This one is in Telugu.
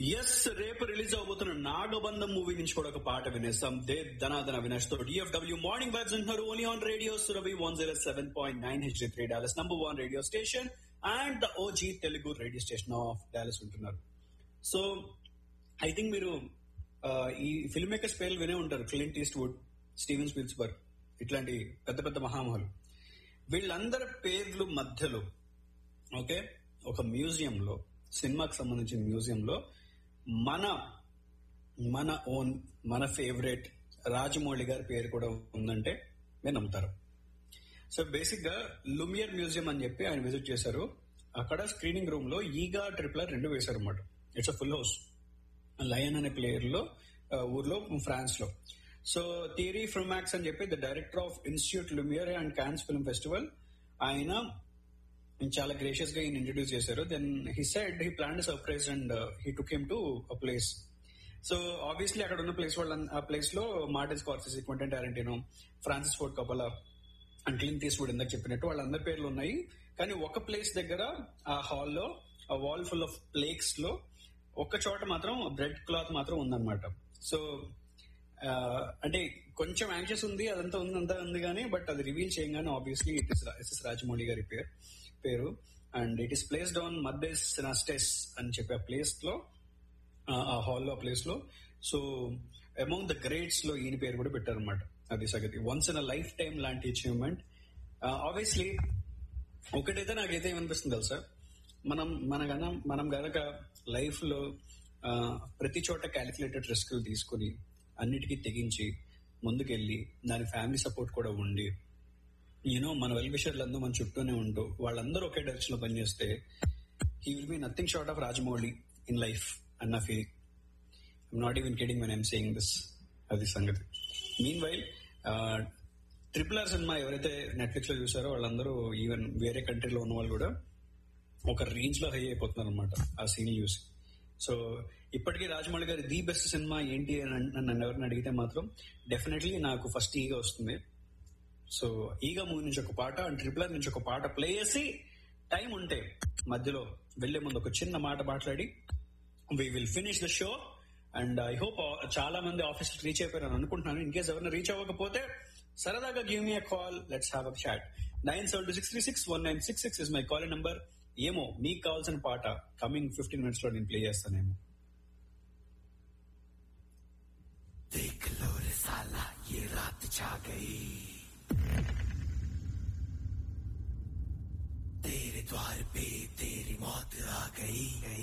ఎస్ రేపు రిలీజ్ అవబోతున్న నాగబంధం మూవీ నుంచి కూడా ఒక పాట వినేస్తాం దే ధనాధన అవినాష్ తో డిఎఫ్డబ్ల్యూ మార్నింగ్ వైబ్స్ అంటున్నారు only on radio Surabhi one zero seven point nine H three Dallas number one radio station and the OG Telugu radio station of Dallas ఉంటున్నారు సో ఐ థింక్ మీరు ఆ, ఈ ఫిల్మ్ మేకర్స్ పేర్లు వినే ఉంటారు Clint Eastwood Steven Spielberg ఇట్లాంటి పెద్ద పెద్ద మహామహులు వీళ్ళందరి పేర్లు మధ్యలో ఓకే ఒక మ్యూజియం లో సినిమాకి సంబంధించిన మ్యూజియం లో మన మన ఓన్ మన ఫేవరెట్ రాజమౌళి గారి పేరు కూడా ఉందంటే మీరు నమ్ముతారు సో బేసిక్ గా లుమియర్ మ్యూజియం అని చెప్పి ఆయన విజిట్ చేశారు అక్కడ స్క్రీనింగ్ రూమ్ లో ఈగా ట్రిప్లర్ రెండు వేశారు అనమాట it's a full house lion అనే ప్లేయర్ లో ఆ, ఊర్లో ఫ్రాన్స్ లో సో థియరీ ఫ్రమాక్స్ అని చెప్పి the director of institute Lumiere and Cannes film festival ఆయన చాలా గ్రేషియస్ గా ఈయన ఇంట్రడ్యూస్ చేశారు then he said he plan surprise and he took him to a place so obviously అక్కడ ఉన్న ప్లేస్ వాళ్ళ ఆ ప్లేస్ లో Martin Scorsese Quentin Tarantino Francis Ford Coppola and Clint Eastwood ఇందాక చెప్పినట్టు వాళ్ళందరి పేర్లు ఉన్నాయి కానీ ఒక ప్లేస్ దగ్గర ఆ హాల్లో ఆ వాల్ ఫుల్ ఆఫ్ ప్లేక్స్ లో ఒక్క చోట మాత్రం బ్రెడ్ క్లాత్ మాత్రం ఉందన్నమాట సో ఆ, అంటే కొంచెం యాంగ్షియస్ ఉంది అదంతా ఉంది అంతా ఉంది కానీ బట్ అది రివీల్ చేయగానే obviously it is S S Rajamouli గారి పేరు పేరు and it is placed on మద్దెస్ నస్టెస్ అని చెప్పి ఆ ప్లేస్ లో ఆ హాల్లో ఆ ప్లేస్ లో సో అమౌంగ్ ద గ్రేట్స్ లో ఈయన పేరు కూడా పెట్టారనమాట అది సంగతి once in a lifetime లాంటి అచీవ్మెంట్ ఆబ్వియస్లీ ఒకటైతే నాకైతే ఏమనిపిస్తుంది తెలుసా మనం మన గన మనం గనక లైఫ్ లో ఆ, ప్రతి చోట క్యాలిక్యులేటెడ్ రిస్క్లు తీసుకుని అన్నిటికీ తెగించి ముందుకెళ్ళి దాని ఫ్యామిలీ సపోర్ట్ కూడా ఉండి యూనో మన వెల్ విషర్లందరూ మన చుట్టూనే ఉంటూ వాళ్ళందరూ ఒకే డైరెక్షన్ లో పనిచేస్తే he will be nothing short of Rajamouli in life అన్న feeling I'm not even kidding when I'm saying this అది సంగతి meanwhile triple R cinema ఎవరైతే నెట్ఫ్లిక్స్ లో చూసారో వాళ్ళందరూ ఈవెన్ వేరే కంట్రీలో ఉన్న వాళ్ళు కూడా ఒక రేంజ్ లో హై అయిపోతున్నారు అనమాట ఆ సీన్ చూసి సో ఇప్పటికీ రాజమౌళి గారి ది బెస్ట్ సినిమా ఏంటి అని అన్- నన్ను ఎవరిని అడిగితే మాత్రం డెఫినెట్లీ నాకు ఫస్ట్ ఈగా వస్తుంది సో ఈగా మూవీ నుంచి ఒక పాట అండ్ ట్రిపుల్ ఆర్ నుంచి ఒక పాట ప్లే చేసి టైం ఉంటే మధ్యలో వెళ్లే ముందు ఒక చిన్న మాట మాట్లాడి we will finish the show and I hope చాలా మంది ఆఫీస్ రీచ్ అయిపోయారని అనుకుంటున్నాను ఇన్ కేస్ ఎవరైనా రీచ్ అవ్వకపోతే సరదాగా give me a call let's have a chat nine seven two six three six one nine six six is my call number ఏమో మీకు కావాల్సిన పాట కమింగ్ ఫిఫ్టీన్ మినిట్స్ లో నేను ప్లే చేస్తానేమో देख लो रे साला ये रात छा गई तेरे द्वार पे तेरी मौत आ गई गई